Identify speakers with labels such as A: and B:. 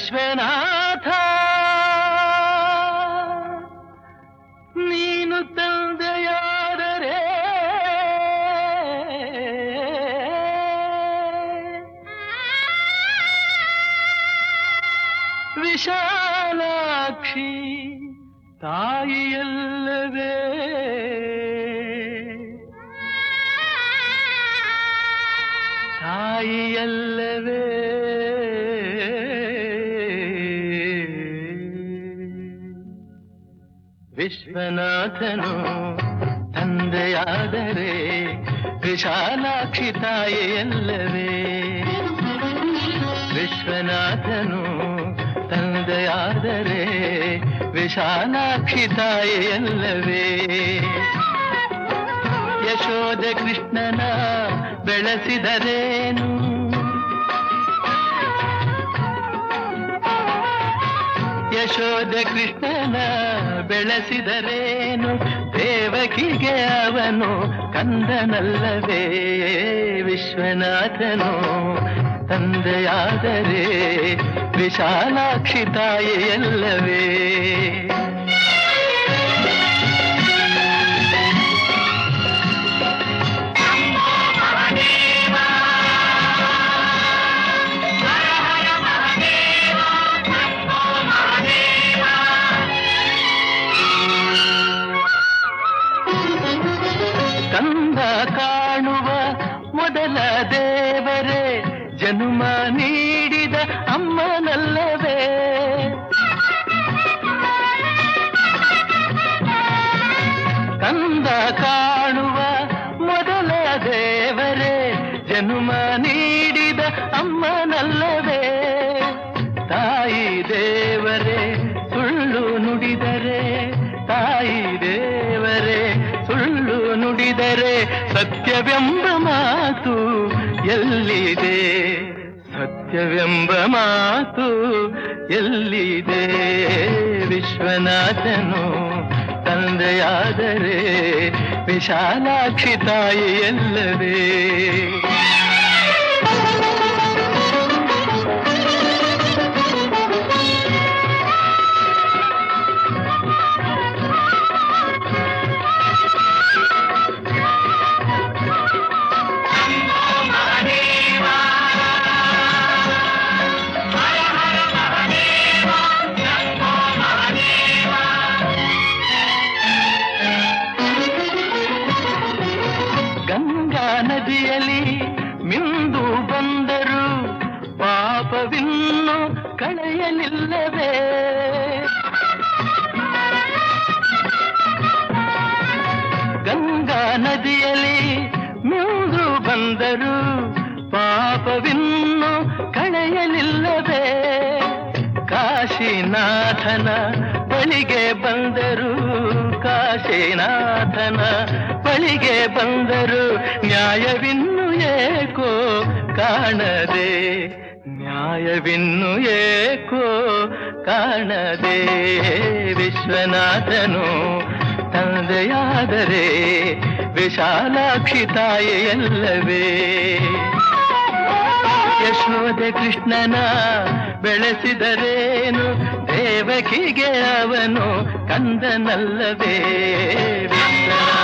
A: ವಿಶ್ವನಾಥ ನೀನು ತಂದೆಯಾದರೆ ವಿಶಾಲಾಕ್ಷಿ ತಾಯಿಯಲ್ಲವೇ ತಾಯಿಯಲ್ಲವೇ ವಿಶ್ವನಾಥನು ತಂದೆಯಾದರೆ ವಿಶಾಲಾಕ್ಷಿ ತಾಯಿಯಲ್ಲವೇ ವಿಶ್ವನಾಥನು ತಂದೆಯಾದರೆ ವಿಶಾಲಾಕ್ಷಿ ತಾಯಿಯಲ್ಲವೇ ಯಶೋಧ ಕೃಷ್ಣನ ಬೆಳೆಸಿದರೇನು ಯಶೋಧ ಕೃಷ್ಣನ ಬೆಳೆಸಿದರೇನು ದೇವಕಿಗೆ ಅವನು ಕಂದನಲ್ಲವೇ ವಿಶ್ವನಾಥನು ತಂದೆಯಾದರೆ ವಿಶಾಲಾಕ್ಷಿ ತಾಯಿಯಲ್ಲವೇ ಕಂದ ಕಾಣುವ ಮೊದಲ ದೇವರೇ ಜನುಮ ನೀಡಿದ ಅಮ್ಮನಲ್ಲವೇ ಕಂದ ಕಾಣುವ ಮೊದಲ ದೇವರೇ ಜನುಮ ನೀಡಿದ ಅಮ್ಮನಲ್ಲವೇ ತಾಯಿ ದೇವರೇ ಸುಳ್ಳು ನುಡಿದರೆ ತಾಯಿ ದೇವರೇ ಸುಳ್ಳು ನುಡಿದರೆ ಸತ್ಯವೆಂಬ ಮಾತು ಎಲ್ಲಿದೆ ಸತ್ಯವೆಂಬ ಮಾತು ಎಲ್ಲಿದೆ ವಿಶ್ವನಾಥನು ತಂದೆಯಾದರೆ ವಿಶಾಲಾಕ್ಷಿ ತಾಯಿ ಎಲ್ಲವೇ ಗಂಗಾ ನದಿಯಲ್ಲಿ ಮಿಂದು ಬಂದರು ಪಾಪವಿನ್ನು ಕಳೆಯಲಿಲ್ಲವೇ ಗಂಗಾ ನದಿಯಲ್ಲಿ ಮಿಂದು ಬಂದರು ಪಾಪವಿನ್ನು ಕಳೆಯಲಿಲ್ಲವೇ ಕಾಶಿನಾಥನ ಬಳಿಗೆ ಬಂದರು ಕಾಶಿನಾಥನ ಬಳಿಗೆ ಬಂದರು ನ್ಯಾಯವಿನ್ನು ಏಕೋ ಕಾಣದೆ ನ್ಯಾಯವಿನ್ನು ಏಕೋ ಕಾಣದೆ ವಿಶ್ವನಾಥನು ತಂದೆಯಾದರೆ ವಿಶಾಲಾಕ್ಷಿ ತಾಯಿಯಲ್ಲವೇ ಯಶೋಧ ಕೃಷ್ಣನ ಬೆಳೆಸಿದರೇನು ದೇವಕಿಗೆ ಅವನು ಕಂದನಲ್ಲವೇ ವಿಶ್ವನಾಥ